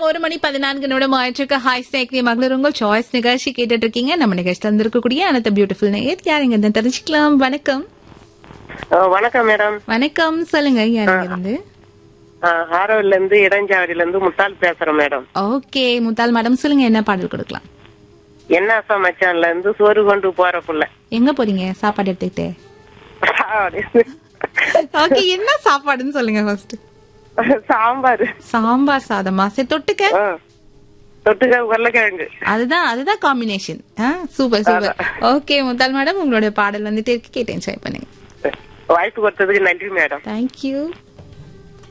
நேரம் ஒரு மணி பதினான்கு நிமிடம் ஆயிட்டிருக்கு ஹாய் சேக்ரி மகளிர் உங்கள் சாய்ஸ் நிகழ்ச்சி கேட்டுட்டு இருக்கீங்க நம்ம நிகழ்ச்சியில் இருந்திருக்கக்கூடிய அனைத்து பியூட்டிஃபுல் நேர் யாருங்க இருந்து தெரிஞ்சுக்கலாம் வணக்கம் ஆ, வணக்கம் மேடம் வணக்கம் சொல்லுங்க யாருங்க இருந்து ஆரோவில இருந்து இடஞ்சாவடியில இருந்து முத்தால் பேசுறேன் மேடம் ஓகே முத்தால் மேடம் சொல்லுங்க என்ன பாடல் கொடுக்கலாம் என்ன மச்சான்ல இருந்து சோறு கொண்டு போற புள்ள எங்க போறீங்க சாப்பாடு எடுத்துக்கிட்டு ஓகே என்ன சாப்பாடுன்னு சொல்லுங்க ஃபர்ஸ்ட் சாம்பார் சாம்பார் சாதமா சரி தொட்டுக்க ஆ. தொட்டுக்க உருளைக்கிழங்கு அதுதான் அதுதான் காம்பினேஷன் சூப்பர் சூப்பர் ஓகே முத்தால் மேடம் உங்களோட பாடல் வந்துட்டு இருக்கு கேட்டு என்ஜாய் பண்ணுங்க வாய்ப்பு கொடுத்ததுக்கு நன்றி மேடம் தேங்க்யூ